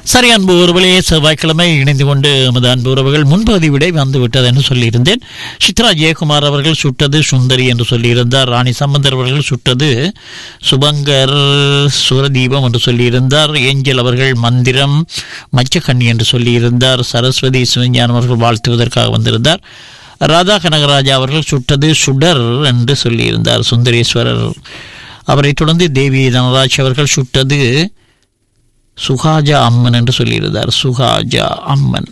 சரி அன்பு உறவுகளே செவ்வாய்க்கிழமை இணைந்து கொண்டு எமது அன்பு உறவுகள் முன்பகுதி விடை வந்து விட்டது என்று சொல்லியிருந்தேன் சித்ரா ஜெயக்குமார் அவர்கள் சுட்டது சுந்தரி என்று சொல்லியிருந்தார் ராணி சம்பந்தர் அவர்கள் சுட்டது சுபங்கர் சுரதீபம் என்று சொல்லியிருந்தார் ஏஞ்சல் அவர்கள் மந்திரம் மச்சக்கண்ணி என்று சொல்லியிருந்தார் சரஸ்வதி சிவஞானம் அவர்கள் வாழ்த்துவதற்காக வந்திருந்தார் ராதா கனகராஜா அவர்கள் சுட்டது சுடர் என்று சொல்லியிருந்தார் சுந்தரேஸ்வரர் அவரைத் தொடர்ந்து தேவி தனராஜ் அவர்கள் சுட்டது சுகாஜா அம்மன் என்று சொல்லியிருந்தார் சுகாஜா அம்மன்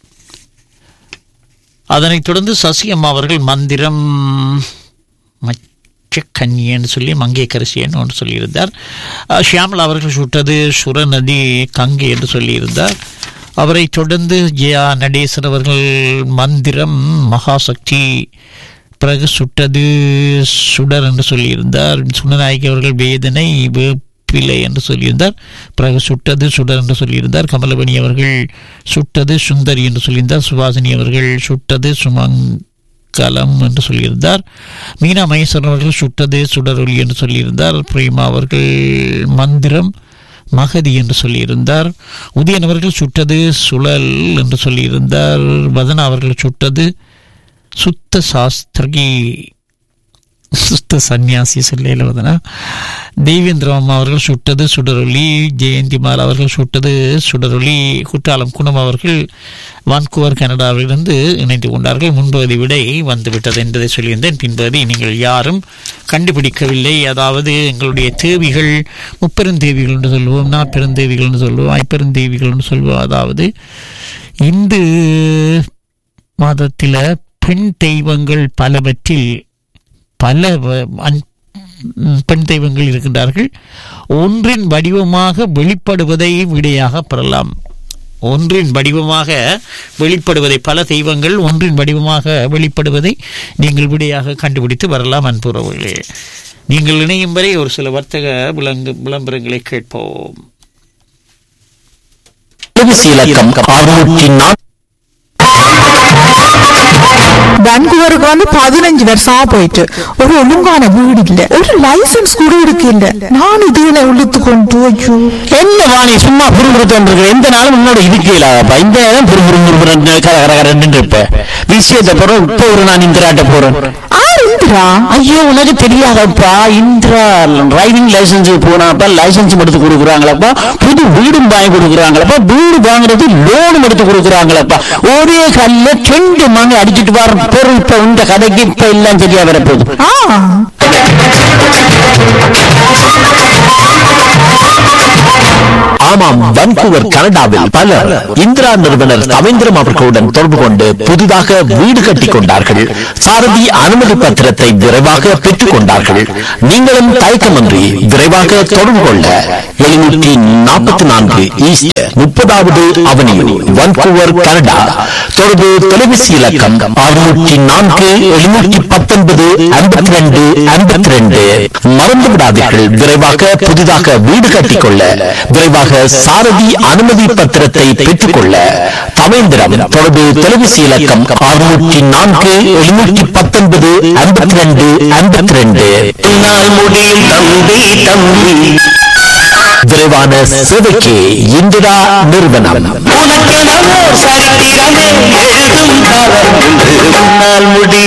அதனைத் தொடர்ந்து சசி அம்மா அவர்கள் மந்திரம் மச்சக்கன்னி என்று சொல்லி மங்கையக்கரசியன் என்று சொல்லியிருந்தார் அஹ், ஷியாமலா அவர்கள் சுட்டது சுரநதி கங்கை என்று சொல்லியிருந்தார் அவரை தொடர்ந்து ஜெயா நடேசன் அவர்கள் மந்திரம் மகாசக்தி பிறகு சுட்டது சுடர் என்று சொல்லியிருந்தார் சுனநாயகி அவர்கள் வேதனை வேப்பிலை என்று சொல்லியிருந்தார் பிறகு சுட்டது சுடர் என்று சொல்லியிருந்தார் கமலபணி அவர்கள் சுட்டது சுந்தரி என்று சொல்லியிருந்தார் சுபாசினி அவர்கள் சுட்டது சுமங்கலம் என்று சொல்லியிருந்தார் மீனா மகேஸ்வரன் அவர்கள் சுட்டது சுடரொலி என்று சொல்லியிருந்தார் பிரேமா அவர்கள் மந்திரம் மகதி என்று சொல்லியிருந்தார் உதயன் அவர்கள் சுட்டது சுழல் என்று சொல்லியிருந்தார் வதனா அவர்கள் சுட்டது சுத்த சாஸ்திரகி சுத்த சன்னியாசி சொல்லையில் வதனா தெய்வேந்திரம் அவர்கள் சுட்டது சுடரொலி ஜெயந்திமால் அவர்கள் சுட்டது சுடரொலி குற்றாலம் குணம் அவர்கள் வான்கூவர் கனடாவிலிருந்து இணைந்து கொண்டார்கள் முன்பகுதி விடை வந்துவிட்டது என்பதை சொல்லியிருந்தேன் பின்பகுதி நீங்கள் யாரும் கண்டுபிடிக்கவில்லை அதாவது எங்களுடைய தேவிகள் முப்பெருந்தேவிகள் என்று சொல்லுவோம் நாற்பெருந்தேவிகள் என்று சொல்லுவோம் ஐப்பெருந்தேவிகள் என்று சொல்லுவோம் அதாவது இந்து மாதத்தில் பெண் தெய்வங்கள் பலவற்றில் பல வ- அன்- பெண் தெய்வங்கள் இருக்கின்றார்கள் ஒன்றின் வடிவமாக வெளிப்படுவதை விடையாக பெறலாம் ஒன்றின் வடிவமாக வெளிப்படுவதை பல தெய்வங்கள் ஒன்றின் வடிவமாக வெளிப்படுவதை நீங்கள் விடையாக கண்டுபிடித்து வரலாம் அன்புறவுகளே நீங்கள் இணையும் வரை ஒரு சில வர்த்தக விளங்கு விளம்பரங்களை கேட்போம் தொலைபேசி இலக்கம் அறுநூற்றி நான்கு வான்கூவருக்கு வந்து பதினஞ்சு வருஷமா போயிட்டு ஒரு ஒழுங்கான வீடு இல்ல ஒரு லைசன்ஸ் கூட இருக்கு இல்ல நான் இதுல இழுத்து கொண்டு ஐயோ என்ன வாணி சும்மா புரிபுறத்தன் இருக்கு எந்த நாளும் முன்னோட இருக்கலாப்பா இந்த நேரம் புரிபுறு புரிபுறன் கர கர கரன்னு இருப்ப விஷயத்தை போறோம் இப்போ ஒரு நான் இந்திராட்ட போறேன் ஆர் இந்திரா ஐயோ உனக்கு தெரியாதப்பா இந்திரா டிரைவிங் லைசன்ஸ் போனாப்பா லைசன்ஸ் எடுத்து கொடுக்குறாங்களப்பா புது வீடும் வாங்கி கொடுக்குறாங்களப்பா வீடு வாங்குறது லோனும் எடுத்து கொடுக்குறாங்களப்பா ஒரே கல்ல ரெண்டு மணி அடிச்சிட்டு வர பொருள் இப்ப இந்த கதைக்கு இப்ப எல்லாம் சரியா வரப்போகுது ஆ ஆமாம் வன்கூவர் கனடாவில் பலர் இந்திரா நிறுவனர் ரவீந்திரம் அவர்களுடன் தொடர்பு கொண்டு புதிதாக வீடு கட்டிக் கொண்டார்கள் சாரதி அனுமதி பத்திரத்தை விரைவாக பெற்றுக் கொண்டார்கள் நீங்களும் தயக்கமின்றி விரைவாக தொடர்பு கொள்ள எழுநூற்றி நாற்பத்தி நான்கு ஈஸ்ட் முப்பதாவது அவனியூ வன்கூவர் கனடா தொடர்பு தொலைபேசி இலக்கம் அறுநூற்றி நான்கு எழுநூற்றி பத்தொன்பது ஐம்பத்தி ரெண்டு ஐம்பத்தி ரெண்டு மறந்து விடாதீர்கள் விரைவாக புதிதாக வீடு கட்டிக்கொள்ள விரைவாக சாரதி அனுமதி பத்திரத்தை பெற்றுக்கொள்ள தவேந்திரம் தொடர்பு தொலைபேசி இலக்கம் அறுநூற்றி நான்கு எழுநூற்றி பத்தொன்பது ஐம்பத்தி ரெண்டு ஐம்பத்தி ரெண்டு முடியும் தம்பி தம்பி விரைவான சேவைக்கு இந்திரா நிறுவனம் உனக்கெனவோ சரித்திரமே எழுதும் காலம் என்று உன்னால் முடி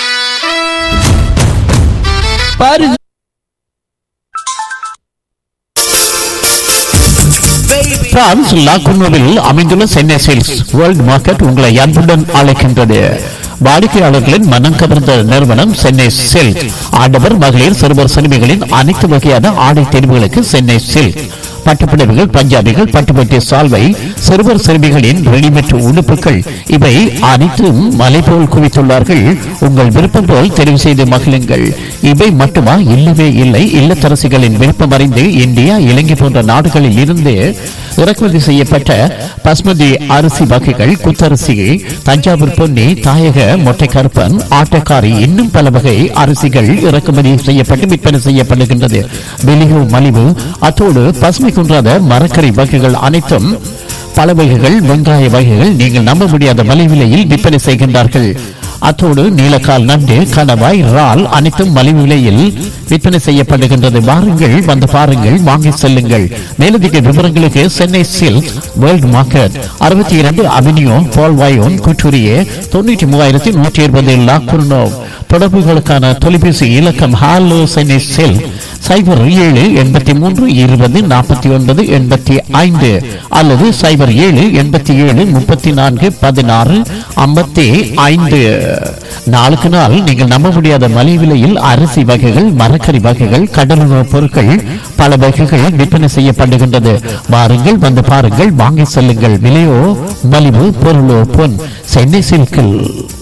பிரான்ஸ் லாகுனோவில் அமைந்துள்ள சென்னை சேல்ஸ் வேர்ல்ட் மார்க்கெட் உங்களை அன்புடன் அழைக்கின்றது வாடிக்கையாளர்களின் மனம் கவர்ந்த நிறுவனம் சென்னை சில்க் ஆடவர் மகளிர் சிறுவர் சிறுமிகளின் அனைத்து வகையான ஆடை தெரிவுகளுக்கு சென்னை சில்க் பட்டுப்புடவைகள் பஞ்சாபிகள் பட்டுப்பட்டி சால்வை சிறுவர் சிறுமிகளின் ரெடிமேட் உடுப்புகள் இவை அனைத்தும் மலை போல் குவித்துள்ளார்கள் உங்கள் விருப்பம் போல் தெரிவு செய்து மகிழுங்கள் இவை மட்டுமா இல்லவே இல்லை இல்லத்தரசிகளின் விருப்பம் அறிந்து இந்தியா இலங்கை போன்ற நாடுகளில் இருந்து இறக்குமதி செய்யப்பட்ட பஸ்மதி அரிசி வகைகள் குத்தரிசி தஞ்சாவூர் பொன்னி தாயக மொட்டை கருப்பன் ஆட்டக்காரி இன்னும் பல வகை அரிசிகள் இறக்குமதி செய்யப்பட்டு விற்பனை செய்யப்படுகின்றது வெளியோ மலிவு அத்தோடு பசுமை குன்றாத மரக்கறி வகைகள் அனைத்தும் பல வகைகள் வெங்காய வகைகள் நீங்கள் நம்ப முடியாத மலிவிலையில் விற்பனை செய்கின்றார்கள் அத்தோடு நீலக்கால் நண்டு கணவாய் இறால் அனைத்தும் மலிவு விலையில் விற்பனை செய்யப்படுகின்றது வாருங்கள் வந்து பாருங்கள் வாங்கி செல்லுங்கள் மேலதிக விவரங்களுக்கு சென்னை சில்க் வேர்ல்ட் மார்க்கெட் அறுபத்தி இரண்டு அவென்யூ பால்வாயோன் குற்றூரியே தொண்ணூற்றி மூவாயிரத்தி நூற்றி இருபது லாக்குர்னோ தொடர்புகளுக்கான தொலைபேசி இலக்கம் ஹாலோ சென்னை சில்க் சைபர் ஏழு எண்பத்தி மூன்று இருபது நாற்பத்தி ஒன்பது எண்பத்தி ஐந்து அல்லது சைபர் ஏழு எண்பத்தி ஏழு முப்பத்தி நான்கு பதினாறு ஐம்பத்தி ஐந்து நாளுக்கு நாள் நீங்கள் நம்ப முடியாத மலிவு விலையில் அரிசி வகைகள் மரக்கறி வகைகள் கடலுணவுப் பொருட்கள் பல வகைகள் விற்பனை செய்யப்படுகின்றது வாருங்கள் வந்து பாருங்கள் வாங்கி செல்லுங்கள் விலையோ மலிவு பொருளோ பொன் சென்னை சில்கில்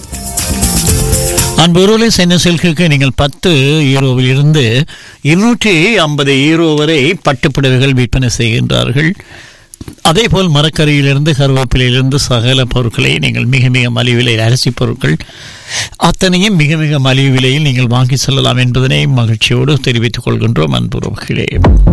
அன்பொருளை சென்னை சில்குக்கு நீங்கள் பத்து ஈரோவில் இருந்து இருநூற்றி ஐம்பது ஈரோ வரை பட்டுப்புடவைகள் விற்பனை செய்கின்றார்கள் அதேபோல் மரக்கறியிலிருந்து கருவேப்பிலையிலிருந்து சகல பொருட்களை நீங்கள் மிக மிக மலிவு விலை அரிசி பொருட்கள் அத்தனையும் மிக மிக மலிவு விலையில் நீங்கள் வாங்கி செல்லலாம் என்பதனை மகிழ்ச்சியோடு தெரிவித்துக் கொள்கின்றோம் அன்புறவுகளே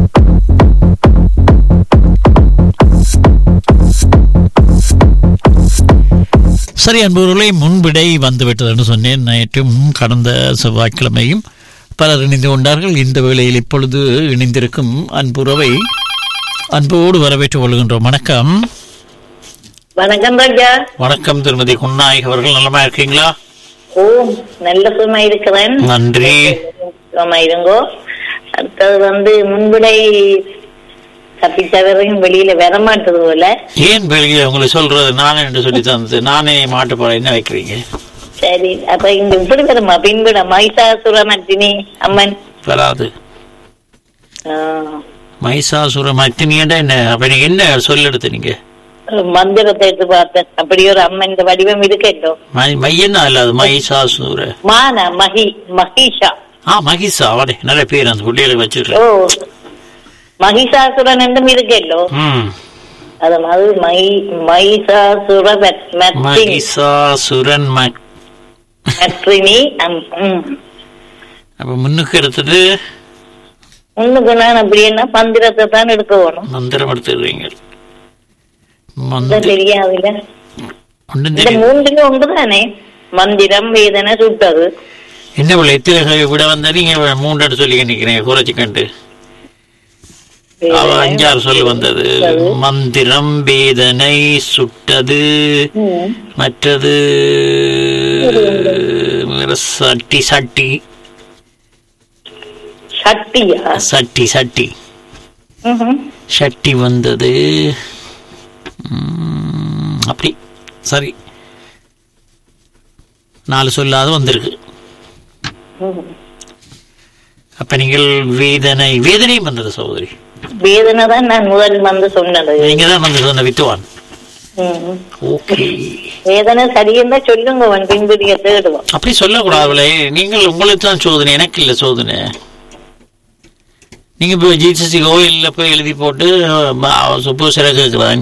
சரி அன்புகளை முன்விடை வந்துவிட்டது என்று சொன்னேன் நேற்றும் கடந்த செவ்வாய்க்கிழமையும் பலர் இணைந்து கொண்டார்கள் இந்த வேளையில் இப்பொழுது இணைந்திருக்கும் அன்புறவை அன்போடு வரவேற்றுக் கொள்கின்றோம் வணக்கம் வணக்கம் ராஜா வணக்கம் திருமதி குன்னாயக் அவர்கள் நலமா இருக்கீங்களா ஓ நல்ல சுகமா இருக்கிறேன் நன்றி சுகமா இருங்கோ அடுத்தது வந்து முன்விடை தப்பித்தவரையும் வெளியில வரமாட்டது போல ஏன் வெளியே உங்களை சொல்றது நானே என்று சொல்லி தந்தது நானே மாட்டு போற என்ன வைக்கிறீங்க சரி அப்ப இங்க இப்படி வருமா பின்விட மைசாசுரமர்த்தினி அம்மன் வராது ஆ, மைசாசுர மத்தினியண்டா என்ன அப்ப நீங்க என்ன சொல்லெடுத்து நீங்க மந்திரத்தை எடுத்து பார்த்தேன் அப்படி ஒரு அம்மன் இந்த வடிவம் இருக்கட்டும் மை- மையன்னா இல்லாது மைசாசுர மான மகி மகிஷா ஆ மகிஷா அவடே நல்ல பேர் அந்த பிள்ளைகளுக்கு ஓ வச்சிருக்கேன் மகிஷாசுரன் என்றும் இருக்கല്ലോ ம் அது மாதிரி மை மைசாசுர மத்தினி மகிஷாசுரன் ம மற்றினி அம், ம். அப்ப முன்னுக்கு எடுத்துட்டு முன்னுக்கு நான் அப்படி என்ன மந்திரத்தை தான் எடுக்க வேணும் மந்திரம் எடுத்துடுறீங்க இது மந்திரம் தெரியாதுல்ல ஒன்றும் இந்த தெரியும் மூன்றுல ஒன்று தானே மந்திரம் வேதனை சுட்டது என்ன பிள்ளை எத்தனை விட வந்தா நீங்க மூன்று எடுத்து சொல்லி நிக்கிறீங்க குறைச்சி கண்டு அவ வேதனை. அஞ்சாறு சொல்லு வந்தது மந்திரம் வேதனை சுட்டது ம். மற்றது வேற சட்டி சட்டி சட்டியா சட்டி சட்டி ம்ஹும். சட்டி வந்தது ம், அப்படி சரி நாலு சொல்லாத வந்திருக்கு ம். அப்ப நீங்கள் வேதனை வேதனையும் வந்தது சகோதரி வேதனை தான் நான் முதல் வந்து சொன்னது நீங்க தான் வந்து சொன்ன வித்துவான் ம். ஓகே வேதனை சரியிருந்தா சொல்லுங்க அவன் பின்புடிய தேடுவோம் அப்படி சொல்லக்கூடாதுல நீங்கள் உங்களுக்கு தான் சோதனை எனக்கு இல்லை சோதனை நீங்க இப்போ ஜிசிசி கோயில்ல போய் எழுதி போட்டு சுப்பு சில கேட்குறா